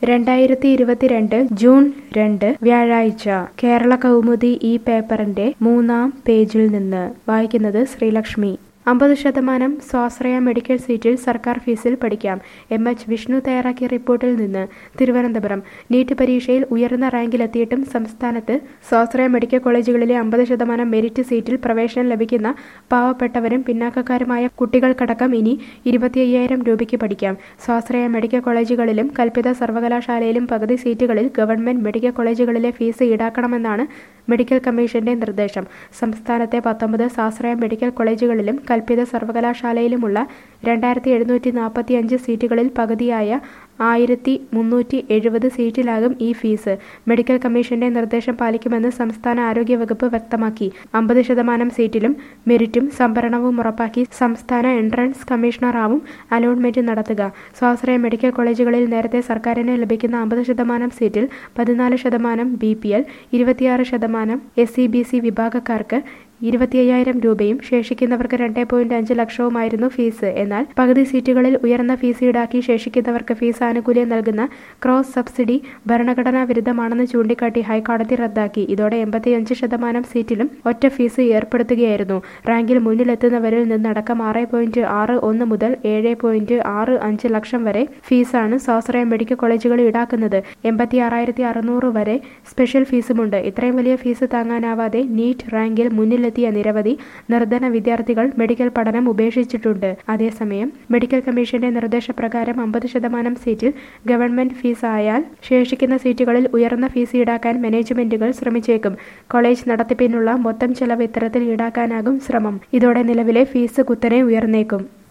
രണ്ടായിരത്തി ഇരുപത്തിരണ്ട് ജൂൺ രണ്ട് വ്യാഴാഴ്ച കേരള കൗമുദി ഈ പേപ്പറിന്റെ മൂന്നാം പേജിൽ നിന്ന് വായിക്കുന്നത് ശ്രീലക്ഷ്മി അമ്പത് ശതമാനം സ്വാശ്രയ മെഡിക്കൽ സീറ്റിൽ സർക്കാർ ഫീസിൽ പഠിക്കാം എം എച്ച് വിഷ്ണു തയ്യാറാക്കിയ റിപ്പോർട്ടിൽ നിന്ന് തിരുവനന്തപുരം നീറ്റ് പരീക്ഷയിൽ ഉയർന്ന റാങ്കിലെത്തിയിട്ടും സംസ്ഥാനത്ത് സ്വാശ്രയ മെഡിക്കൽ കോളേജുകളിലെ അമ്പത് ശതമാനം മെരിറ്റ് സീറ്റിൽ പ്രവേശനം ലഭിക്കുന്ന പാവപ്പെട്ടവരും പിന്നാക്കക്കാരുമായ കുട്ടികൾക്കടക്കം ഇനി ഇരുപത്തി അയ്യായിരം രൂപയ്ക്ക് പഠിക്കാം സ്വാശ്രയ മെഡിക്കൽ കോളേജുകളിലും കൽപ്പിത സർവകലാശാലയിലും പകുതി സീറ്റുകളിൽ ഗവൺമെന്റ് മെഡിക്കൽ കോളേജുകളിലെ ഫീസ് ഈടാക്കണമെന്നാണ് മെഡിക്കൽ കമ്മീഷന്റെ നിർദ്ദേശം സംസ്ഥാനത്തെ പത്തൊമ്പത് സ്വാശ്രയ മെഡിക്കൽ കോളേജുകളിലും കൽപ്പിത സർവകലാശാലയിലുമുള്ള രണ്ടായിരത്തി എഴുന്നൂറ്റി നാൽപ്പത്തി അഞ്ച് സീറ്റുകളിൽ പകുതിയായ ആയിരത്തി മുന്നൂറ്റി എഴുപത് സീറ്റിലാകും ഈ ഫീസ് മെഡിക്കൽ കമ്മീഷന്റെ നിർദ്ദേശം പാലിക്കുമെന്ന് സംസ്ഥാന ആരോഗ്യ വകുപ്പ് വ്യക്തമാക്കി അമ്പത് ശതമാനം സീറ്റിലും മെരിറ്റും സംഭരണവും ഉറപ്പാക്കി സംസ്ഥാന എൻട്രൻസ് കമ്മീഷണറാവും അലോട്ട്മെന്റ് നടത്തുക സ്വാശ്രയ മെഡിക്കൽ കോളേജുകളിൽ നേരത്തെ സർക്കാരിന് ലഭിക്കുന്ന അമ്പത് ശതമാനം സീറ്റിൽ പതിനാല് ശതമാനം ബി പി എൽ ഇരുപത്തിയാറ് ശതമാനം എസ് സി ബി സി വിഭാഗക്കാർക്ക് ഇരുപത്തി അയ്യായിരം രൂപയും ശേഷിക്കുന്നവർക്ക് രണ്ട് പോയിന്റ് അഞ്ച് ലക്ഷവുമായിരുന്നു ഫീസ് എന്നാൽ പകുതി സീറ്റുകളിൽ ഉയർന്ന ഫീസ് ഈടാക്കി ശേഷിക്കുന്നവർക്ക് ഫീസ് ആനുകൂല്യം നൽകുന്ന ക്രോസ് സബ്സിഡി ഭരണഘടനാ വിരുദ്ധമാണെന്ന് ചൂണ്ടിക്കാട്ടി ഹൈക്കോടതി റദ്ദാക്കി ഇതോടെ എൺപത്തിയഞ്ച് ശതമാനം സീറ്റിലും ഒറ്റ ഫീസ് ഏർപ്പെടുത്തുകയായിരുന്നു റാങ്കിൽ മുന്നിലെത്തുന്നവരിൽ നിന്നടക്കം ആറ് പോയിന്റ് ആറ് ഒന്ന് മുതൽ ഏഴ് പോയിന്റ് ആറ് അഞ്ച് ലക്ഷം വരെ ഫീസാണ് സ്വാശ്രയ മെഡിക്കൽ കോളേജുകൾ ഈടാക്കുന്നത് എൺപത്തി ആറായിരത്തി അറുന്നൂറ് വരെ സ്പെഷ്യൽ ഫീസുമുണ്ട് ഇത്രയും വലിയ ഫീസ് താങ്ങാനാവാതെ നീറ്റ് റാങ്കിൽ മുന്നിൽ എത്തിയ നിരവധി നിർധന വിദ്യാർത്ഥികൾ മെഡിക്കൽ പഠനം ഉപേക്ഷിച്ചിട്ടുണ്ട് അതേസമയം മെഡിക്കൽ കമ്മീഷന്റെ നിർദ്ദേശപ്രകാരം അമ്പത് ശതമാനം സീറ്റിൽ ഗവൺമെന്റ് ഫീസ് ആയാൽ ശേഷിക്കുന്ന സീറ്റുകളിൽ ഉയർന്ന ഫീസ് ഈടാക്കാൻ മാനേജ്മെന്റുകൾ ശ്രമിച്ചേക്കും കോളേജ് നടത്തിപ്പിനുള്ള മൊത്തം ചെലവ് ഇത്തരത്തിൽ ഈടാക്കാനാകും ശ്രമം ഇതോടെ നിലവിലെ ഫീസ് കുത്തനെ ഉയർന്നേക്കും